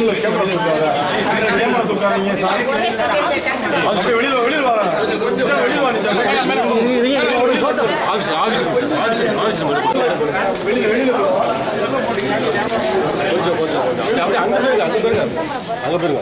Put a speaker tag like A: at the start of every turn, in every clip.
A: வெளியில கேமரா தூக்காத கேமரா தூக்காதீங்க சார் அது வெளியில வெளியில வா கொஞ்சம் வெளியில வா நீ
B: ஆஃபீஸ் ஆஃபீஸ் ஆஃபீஸ் ஆஃபீஸ்
A: வெளியில வெளியில வா.
B: கொஞ்சம் கொஞ்சம் கொஞ்சம் அப்படியே அங்கே போயிருங்க அங்கே போயிருங்க அங்கே போயிருங்க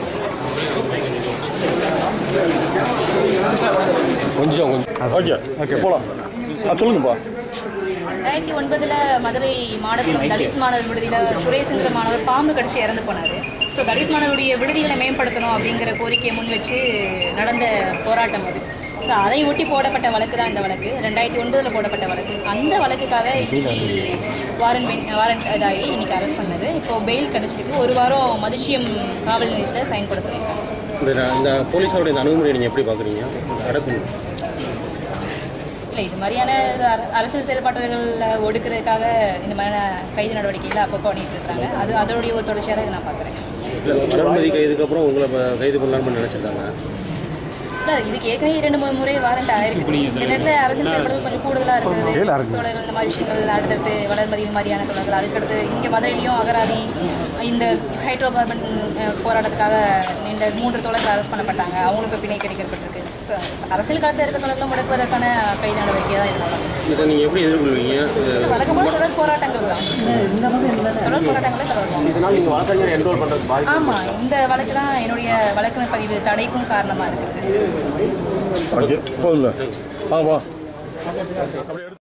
B: கொஞ்சம் கொஞ்சம்
A: ஓகே ஓகே போலாம் ஆ சொல்லுங்கப்பா
C: ரெண்டாயிரத்தி ஒன்பதுல மதுரை மாணவர் தலித் மாணவர் விடுதியில் சுரேஷ்ங்கிற மாணவர் பாம்பு கடிச்சு இறந்து போனார் ஸோ தலித் மாணவருடைய விடுதிகளை மேம்படுத்தணும் அப்படிங்கிற கோரிக்கையை முன் வச்சு நடந்த போராட்டம் அது ஸோ அதை ஒட்டி போடப்பட்ட வழக்கு தான் இந்த வழக்கு ரெண்டாயிரத்தி ஒன்பதில் போடப்பட்ட வழக்கு அந்த வழக்குக்காக இன்னைக்கு வாரண்ட் பென் வாரண்ட் இதாகி இன்னைக்கு அரெஸ்ட் பண்ணது இப்போ பெயில் கிடச்சிருக்கு ஒரு வாரம் மதிச்சியம் காவல் நிலையத்தில் சைன் போட சொல்லியிருக்காங்க
B: இந்த இந்த போலீஸோட இந்த அணுகுமுறையை நீங்கள் எப்படி பார்க்குறீங்க அடக்குமுறை
C: இல்லை இது மாதிரியான அர- அரசியல் செயல்பாடுகள் ஒடுக்கிறதுக்காக இந்த மாதிரியான கைது நடவடிக்கைகளை அப்பப்போ பண்ணிட்டு இருக்காங்க அது அதோடைய ஒரு தொடர்ச்சியாக தான் இதை நான் பார்க்குறேன்
B: வளர்மதி கைதுக்கு அப்புறம் உங்களை இப்ப கைது பண்ணலாம்னு நினச்சிருக்காங்க
C: இல்லை இதுக்கு ஏற்கனவே இரண்டு மூணு முறை வாரண்ட் ஆயிருக்கு இந்த நேரத்தில் அரசியல் செயல்பாடுகள் கொஞ்சம் கூடுதலாக இருக்குது தொடர்கள் இந்த மாதிரி விஷயங்கள் அடுத்தடுத்து வளர்மதி இது மாதிரியான தொடர்கள் அதுக்கடுத்து இங்கே மதுரையிலையும் அகராதி இந்த ஹைட்ரோ கார்பன் போராட்டத்துக்காக இந்த மூன்று தொடர்கள் அரெஸ்ட் பண்ணப்பட்டாங்க அவங்களும் இப்போ பிணை கிடைக்கப்பட்டிருக்கு ஸோ அரசியல் காலத்தில் இருக்க தொடர்களை முடக்குவதற்கான கைது நடவடிக்கை தான் இது நடக்கும்
B: இதை நீங்கள் எப்படி எதிர்கொள்வீங்க இது
C: வழக்கம் போல தொடர் போராட்டங்கள் தான் தொடர் போராட்டங்களே தொடரும்
B: இதனால் நீங்கள் வழக்கறிஞர் என்ரோல் பண்ணுறது பாதி
C: ஆமா இந்த வழக்கு தான் என்னுடைய வழக்கு பதிவு தடைக்கும் காரணமா இருக்குது
A: ஓகே போதும்ல ஆ வா அப்படியே எடுத்து